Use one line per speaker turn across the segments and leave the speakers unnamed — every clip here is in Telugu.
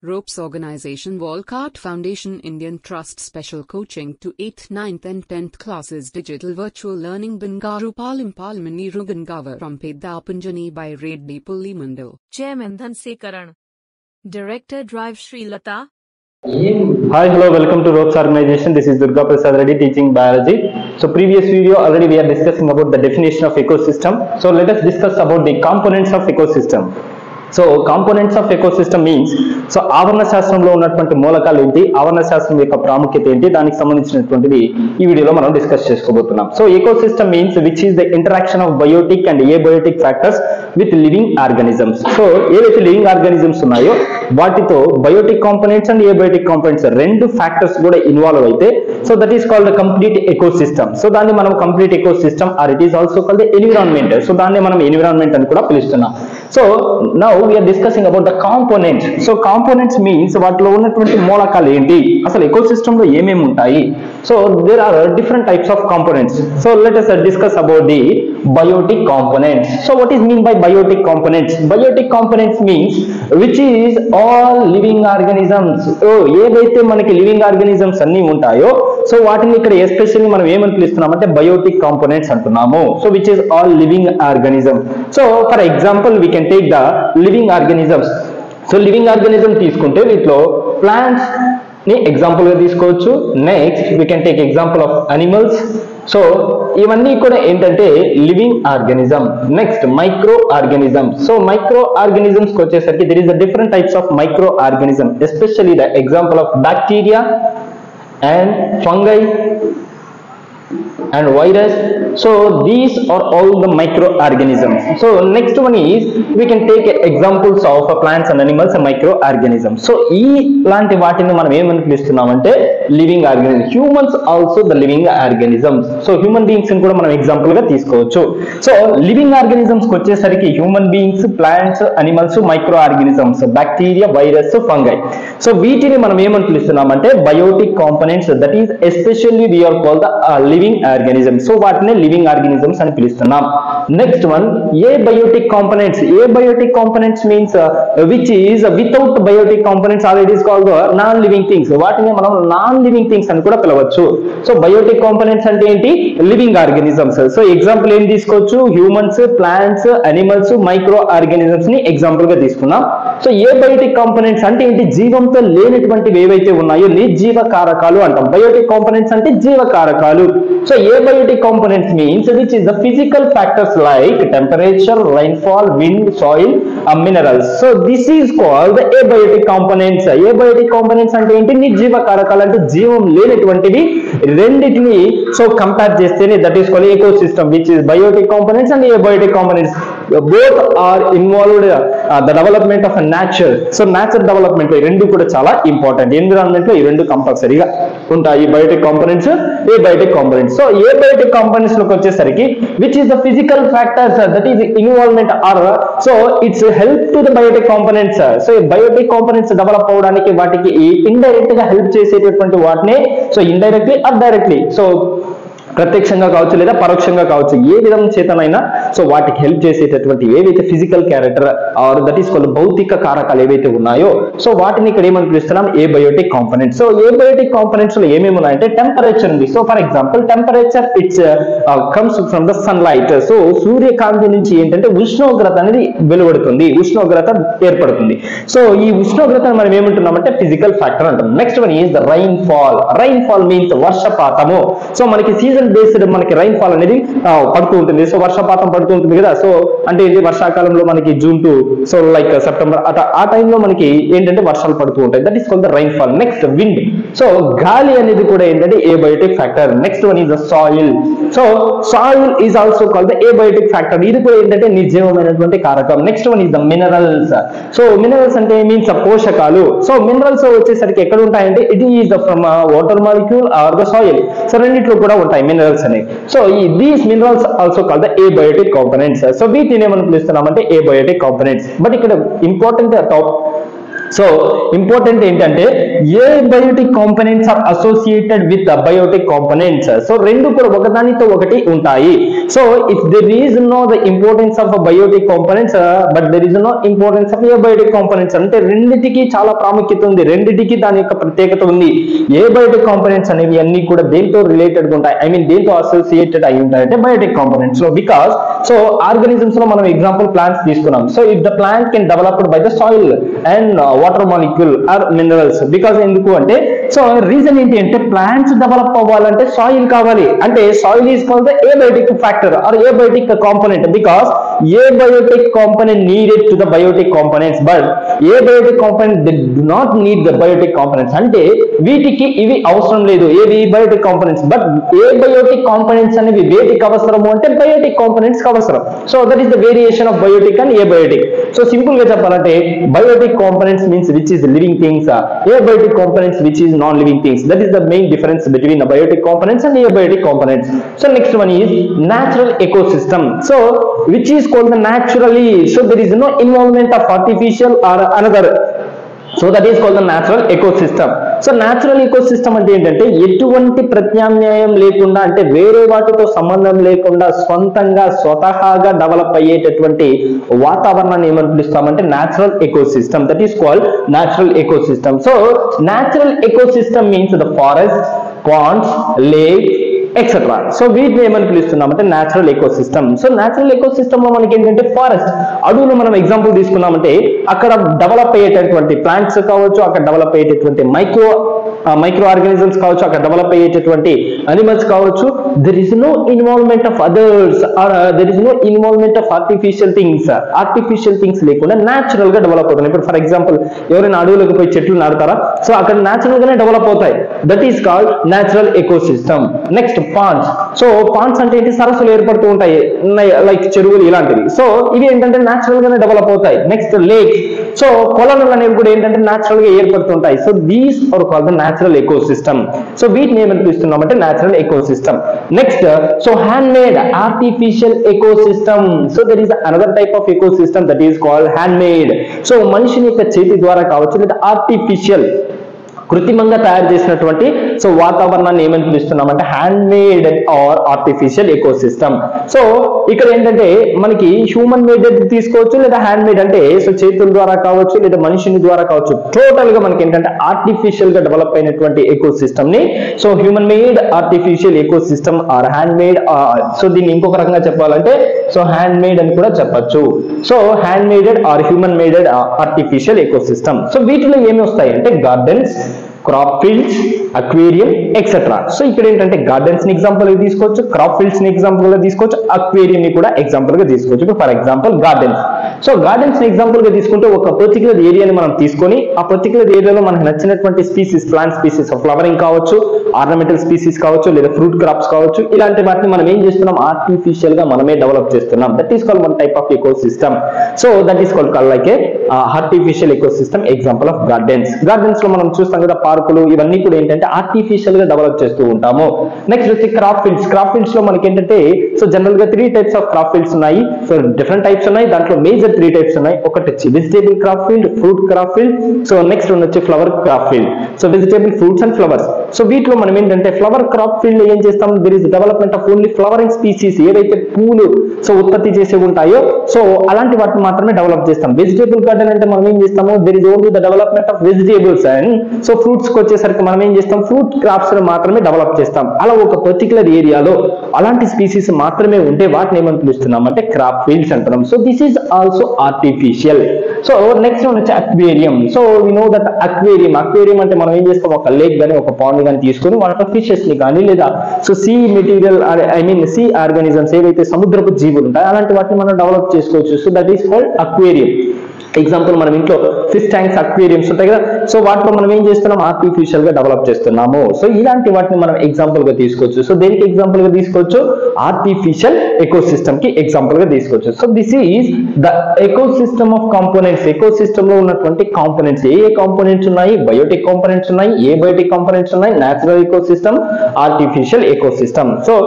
Ropes Organization Walcott Foundation Indian Trust Special Coaching to 8th, 9th and 10th classes Digital Virtual Learning Bangaru Palim Palmani Rugangavar from Pedapunjani by Raid Dipulli Mandal.
chairman Dhanse Karan. Director Drive Sri Lata.
Hi, hello, welcome to Ropes Organization. This is Durga Prasad Reddy teaching biology. So previous video already we are discussing about the definition of ecosystem. So let us discuss about the components of ecosystem. So components of ecosystem means so ఆవరణ శాస్త్రంలో ఉన్నటువంటి మూలకాలు ఏంటి ఆవరణ శాస్త్రం యొక్క ప్రాముఖ్యత ఏంటి దానికి సంబంధించినటువంటిది ఈ వీడియోలో మనం డిస్కస్ చేసుకోబోతున్నాం so ecosystem means which is the interaction of biotic and abiotic factors with living organisms so ఏవైతే లివింగ్ ఆర్గానిజమ్స్ ఉన్నాయో వాటితో biotic components and abiotic components రెండు ఫ్యాక్టర్స్ కూడా ఇన్వాల్వ్ అయితే so that is called complete ecosystem so దాన్ని మనం complete ecosystem or it is also called environment so దాన్ని మనం ఎన్విరాన్మెంట్ అని కూడా పిలుస్తున్నాం so now we're discussing about the components so components means వాటిలో ఉన్నటువంటి మూలకాలు ఏంటి అసలు ఎకోసిస్టమ్ లో ఏమేమి ఉంటాయి so there are different types of components so let us discuss about the biotic components so what is mean by biotic components biotic components means which is all living organisms ఏవైతే మనకి లివింగ్ ఆర్గానిజమ్స్ అన్ని ఉంటాయో సో వాటిని ఇక్కడ ఎస్పెషల్లీ మనం ఏమని పిలుస్తున్నాం అంటే బయోటిక్ కాంపోనెంట్స్ అంటున్నాము so which is all living organism so for example we can take the living organisms so living organism తీసుకుంటే వీటిలో ప్లాంట్స్ ని ఎగ్జాంపుల్ గా తీసుకోవచ్చు next we can take example of animals so ఇవన్నీ కూడా ఏంటంటే living organism next micro organism so micro organisms కి వచ్చేసరికి there is the different types of micro organism especially the example of bacteria and fungi and virus so these are all the microorganisms so next one is we can take examples of uh, plants and animals and microorganisms so ఈ లాంటి వాటిని మనం ఏమని పిలుస్తున్నామంటే living organism humans also the living organisms so human beings కూడా మనం ఎగ్జాంపుల్ గా తీసుకోవచ్చు సో లివింగ్ ఆర్గానిజమ్స్ కి వచ్చేసరికి human beings plants animals micro organisms bacteria virus fungi so వీటిని మనం ఏమని పిలుస్తున్నామంటే biotic components that is especially we are call the living organism so వాటిని లివింగ్ ఆర్గానిజమ్స్ అని పిలుస్తున్నాం next one abiotic components abiotic components means which is without biotic components or it is called non living things వాటిని మనం నాన్ లివింగ్ థింగ్స్ అని కూడా పిలవచ్చు సో బయోటిక్ కాంపోనెంట్స్ అంటే ఏంటి లివింగ్ ఆర్గానిజమ్స్ సో ఎగ్జాంపుల్ ఏం తీసుకోవచ్చు humans plants animals micro organisms ని ఎగ్జాంపుల్ గా తీసుకున్నాం సో ఏ బయోటిక్ కాంపోనెంట్స్ అంటే ఏంటి జీవంతో లేనటువంటివి ఏవైతే ఉన్నాయో నిర్జీవ కారకాలు అంటాం బయోటిక్ కాంపోనెంట్స్ అంటే జీవ కారకాలు so abiotic components means which is the physical factors like temperature rainfall wind soil minerals so this is called abiotic components abiotic components అంటే ఏంటి నిర్జీవ కారకాలు అంటే జీవం లేనటువంటివి రెండింటిని సో కంపేర్ చేస్తేనే that is called ecosystem which is biotic components and abiotic components both are involved the development of nature so nature development ఈ రెండు కూడా చాలా ఇంపార్టెంట్ ఎన్విరాన్మెంట్ లో ఈ రెండు కంపల్సరీగా ఉంటాయి biotic components abiotic components so abiotic components లోకి వచ్చేసరికి which is the physical factors that is involvement or so it's help to the biotic components so biotic components develop అవడానికి వాటికి ఇండైరెక్ట్ గా హెల్ప్ చేసేటటువంటి వాటిని so indirectly or directly so ప్రత్యక్షంగా కావచ్చు లేదా పరోక్షంగా కావచ్చు ఏ విధం చేతనైనా సో వాటికి హెల్ప్ చేసేటటువంటి ఏవైతే physical character or that is called భౌతిక కారకాలు ఏవైతే ఉన్నాయో సో వాటిని ఇక్కడ ఏమని పిలుస్తున్నాం abiotic components so abiotic components లో ఏమేమి ఉన్నాయంటే టెంపరేచర్ ఉంది so for example temperature it's comes from the sunlight so సూర్యకాంతి నుంచి ఏంటంటే ఉష్ణోగ్రత అనేది వెలువడుతుంది ఉష్ణోగ్రత ఏర్పడుతుంది సో ఈ ఉష్ణోగ్రత మనం ఏమంటున్నామంటే ఫిజికల్ ఫ్యాక్టర్ అంటాం next one is the rainfall rainfall means వర్షపాతము సో మనకి సీజన్ బేస్డ్ మనకి రైన్ ఫాల్ అనేది ఆ, పడుతూ ఉంటుంది సో వర్షపాతం పడుతూ ఉంటుంది కదా సో అంటే ఏంటి వర్షాకాలంలో మనకి June to so like September అట ఆ టైంలో మనకి ఏంటంటే వర్షాలు పడుతూ ఉంటాయి that is call the rainfall next wind so గాలి అనేది కూడా ఏంటంటే abiotic factor next one is the soil so soil is also call the abiotic factor ఇది కూడా ఏంటంటే నిర్జీవమైనటువంటి కారకం next one is the minerals so minerals అంటే మీన్స్ పోషకాలు సో మినరల్స్ వచ్చేసరికి ఎక్కడ ఉంటాయంటే it is the from water molecule or the soil so రెండిట్లో కూడా ఉంటాయి మినరల్స్ అనేవి సో ఈ these minerals also call the abiotic components so వీటిని ఏమని పిలుస్తున్నామంటే ఏ బయోటిక్ కాంపనెంట్స్ బట్ ఇక్కడ ఇంపార్టెంట్ టాప్ సో ఇంపార్టెంట్ ఏంటంటే abiotic components are associated with biotic components so రెండు కూడా ఒకదానితో ఒకటి ఉంటాయి so if there is no the importance of biotic components but there is no importance of abiotic components అంటే రెండిటికి చాలా ప్రాముఖ్యత ఉంది రెండిటికి దాని యొక్క ప్రత్యేకత ఉంది ఏ బయోటిక్ కాంపనెంట్స్ అనేవి అన్ని కూడా దేంతో రిలేటెడ్ ఉంటాయి ఐ మీన్ దేంతో అసోసియేటెడ్ అయి ఉంటాయి అంటే బయోటిక్ కాంపనెంట్స్ లో బికాస్ సో ఆర్గానిజమ్స్ లో మనం ఎగ్జాంపుల్ ప్లాంట్స్ తీసుకున్నాం so if the plant can developed by the soil and water molecule or minerals because ఎందుకు అంటే సో రీజన్ ఏంటి అంటే ప్లాంట్స్ డెవలప్ అవ్వాలంటే సాయిల్ కావాలి అంటే soil is call the abiotic factor or abiotic component because abiotic component needed to the biotic components but abiotic component do not need the biotic components అంటే వీటికి ఇవి అవసరం లేదు ఏవి biotic components but abiotic components అనేవి వేటికి అవసరము అంటే బయోటిక్ కాంపోనెంట్స్ కి అవసరం so that is the variation of biotic and abiotic so simple గా చెప్పాలంటే biotic components means which is living things abiotic components which is non living things that is the main difference between the biotic components and abiotic components so next one is natural ecosystem so which is called the naturally so there is no involvement of artificial or another so that is call the natural ecosystem so natural ecosystem అంటే ఏంటంటే ఎటువంటి ప్రత్యామ్నాయం లేకుండా అంటే వేరే వాటితో సంబంధం లేకుండా స్వంతంగా స్వతహాగా డెవలప్ అయ్యేటటువంటి వాతావరణాన్ని ఏమని పిలుస్తామంటే natural ecosystem that is called natural ecosystem so natural ecosystem means the forest ponds lake etcetera so వీటిని ఏమని పిలుస్తున్నాం అంటే natural ecosystem so natural ecosystem లో మనకి ఏంటంటే ఫారెస్ట్ అడవులు మనం ఎగ్జాంపుల్ తీసుకున్నామంటే అక్కడ డెవలప్ అయ్యేటటువంటి ప్లాంట్స్ కావచ్చు అక్కడ డెవలప్ అయ్యేటటువంటి మైక్రో మైక్రో ఆర్గానిజమ్స్ కావచ్చు అక్కడ డెవలప్ అయ్యేటటువంటి అనిమల్స్ కావచ్చు there is no involvement of others there is no involvement of artificial things artificial things లేకుండా న్యాచురల్ గా డెవలప్ అవుతున్నాయి ఇప్పుడు ఫర్ ఎగ్జాంపుల్ ఎవరైనా అడవులకు పోయి చెట్లు నాటుతారా సో అక్కడ న్యాచురల్ గానే డెవలప్ అవుతాయి that is called natural ecosystem next ponds so ponds అంటే ఏంటి సరస్సులు ఏర్పడుతూ ఉంటాయి లైక్ చెరువులు ఇలాంటివి సో ఇవి ఏంటంటే న్యాచురల్ గానే డెవలప్ అవుతాయి నెక్స్ట్ లేక్ సో కొలనులు అనేవి కూడా ఏంటంటే న్యాచురల్ గా ఏర్పడుతుంటాయి so these are call the natural ecosystem so వీటిని ఏమని పిలుస్తున్నాం అంటే natural ecosystem next so handmade artificial ecosystem so there is another type of ecosystem that is called handmade so మనిషిని యొక్క చేతి ద్వారా కావచ్చు లేదా ఆర్టిఫిషియల్ కృత్రిమంగా తయారు చేసినటువంటి సో వాతావరణాన్ని ఏమని పిలుస్తున్నాం అంటే handmade or artificial ecosystem so ఇక్కడ ఏంటంటే మనకి హ్యూమన్ మేడ్ తీసుకోవచ్చు లేదా హ్యాండ్ మేడ్ అంటే సో చేతుల ద్వారా కావచ్చు లేదా మనిషిని ద్వారా కావచ్చు టోటల్ గా మనకి ఏంటంటే ఆర్టిఫిషియల్ గా డెవలప్ అయినటువంటి ఎకో సిస్టమ్ ని so human made artificial ecosystem or handmade so దీన్ని ఇంకొక రకంగా చెప్పాలంటే సో హ్యాండ్ మేడ్ అని కూడా చెప్పొచ్చు so hand maded or human maded artificial ecosystem so వీటిలో ఏమి వస్తాయి అంటే gardens crop fields aquarium etcetera so ఇక్కడ ఏంటంటే గార్డెన్స్ ని ఎగ్జాంపుల్ గా తీసుకోవచ్చు క్రాప్ ఫీల్డ్స్ ని ఎగ్జాంపుల్ గా తీసుకోవచ్చు అక్వేరియం ని కూడా ఎగ్జాంపుల్ గా తీసుకోవచ్చు ఇప్పుడు for example gardens so gardens ని ఎగ్జాంపుల్ గా తీసుకుంటే ఒక పర్టికులర్ ఏరియాని మనం తీసుకొని ఆ పర్టికులర్ ఏరియాలో మనకు నచ్చినటువంటి స్పీసీస్ ప్లాంట్ స్పీసీస్ ఫ్లవరింగ్ కావచ్చు ఆర్నమెంటల్ స్పీసీస్ కావచ్చు లేదా ఫ్రూట్ క్రాప్స్ కావచ్చు ఇలాంటి వాటిని మనం ఏం చేస్తున్నాం ఆర్టిఫిషియల్ గా మనమే డెవలప్ చేస్తున్నాం that is call one type of ecosystem so that is call call like a artificial ecosystem example of gardens gardens లో మనం చూస్తాం కదా పార్కులు ఇవన్నీ కూడా ఏంటంటే ఆర్టిఫిషియల్ గా డెవలప్ చేస్తూ ఉంటాము నెక్స్ట్ వచ్చి క్రాప్ ఫీల్డ్స్ క్రాప్ ఫీల్డ్స్ లో మనకి ఏంటంటే సో జనరల్ గా three types of crop fields ఉన్నాయి సో డిఫరెంట్ టైప్స్ ఉన్నాయి దాంట్లో మేజర్ త్రీ టైప్స్ ఉన్నాయి ఒకటి వచ్చి vegetable crop field fruit crop field so next one వచ్చి flower crop field so vegetable fruits and flowers so వీటిలో మనం ఏంటంటే ఫ్లవర్ క్రాప్ ఫీల్డ్ లో ఏం చేస్తాం there is development of only flowering species ఏవైతే పూలు సో ఉత్పత్తి చేసే ఉంటాయో సో అలాంటి వాటిని మాత్రమే డెవలప్ చేస్తాం వెజిటేబుల్ గార్డెన్ అంటే మనం ఏం చేస్తాము there is only the development of vegetables and so fruits కి వచ్చేసరికి మనం ఏం చేస్తాం ఫ్రూట్ క్రాప్స్ మాత్రమే డెవలప్ చేస్తాం అలా ఒక పర్టికులర్ ఏరియాలో అలాంటి స్పీసీస్ మాత్రమే ఉంటే వాటిని ఏమని పిలుస్తున్నాం అంటే క్రాప్ ఫీల్డ్స్ అంటున్నాం so this is also artificial so next one వచ్చి aquarium so we know that aquarium aquarium అంటే మనం ఏం చేస్తాం ఒక లేక్ కానీ ఒక పాండ్ కానీ తీసుకొని వాటిలో ఫిషెస్ ని కానీ లేదా so sea material I mean sea organisms ఏవైతే సముద్రపు జీవులు ఉంటాయి అలాంటి వాటిని మనం డెవలప్ చేసుకోవచ్చు so that is called aquarium example మనం ఇంట్లో ఫిష్ ట్యాంక్స్ అక్వేరియంస్ ఉంటాయి కదా సో వాటిలో మనం ఏం చేస్తున్నాం ఆర్టిఫిషియల్ గా డెవలప్ చేస్తున్నాము సో ఇలాంటి వాటిని మనం ఎగ్జాంపుల్ గా తీసుకోవచ్చు సో దేనికి ఎగ్జాంపుల్ గా తీసుకోవచ్చు ఆర్టిఫిషియల్ ఎకో సిస్టమ్ కి ఎగ్జాంపుల్ గా తీసుకోవచ్చు so this is the ecosystem of components ecosystem లో ఉన్నటువంటి కాంపోనెంట్స్ ఏ ఏ కాంపోనెంట్స్ ఉన్నాయి బయోటిక్ కాంపోనెంట్స్ ఉన్నాయి ఏ బయోటిక్ కాంపోనెంట్స్ ఉన్నాయి natural ecosystem artificial ecosystem so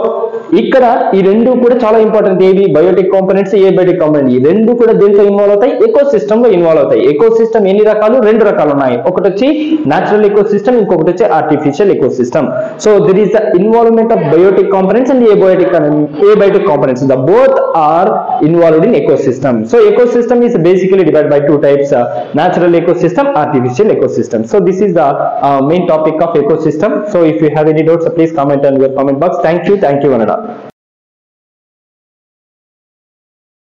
ఇక్కడ ఈ రెండు కూడా చాలా ఇంపార్టెంట్ ఏవి biotic components abiotic component ఈ రెండు కూడా దేంట్లో ఇన్వాల్వ్ అవుతాయి ఎకో సిస్టమ్ లో ఇన్వాల్వ్ అవుతాయి ఎకో సిస్టమ్ ఎన్ని రకాలు రెండు రకాలు ఉన్నాయి ఒకటి వచ్చి న్యాచురల్ ఎకో సిస్టమ్ ఇంకొకటి వచ్చి artificial ecosystem so there is the involvement of biotic components and abiotic abiotic components the both are involved in ecosystem so ecosystem is basically divided by two types uh, natural ecosystem artificial ecosystem so this is the uh, main topic of ecosystem so if you have any doubts please comment on your comment box thank you thank you Vanada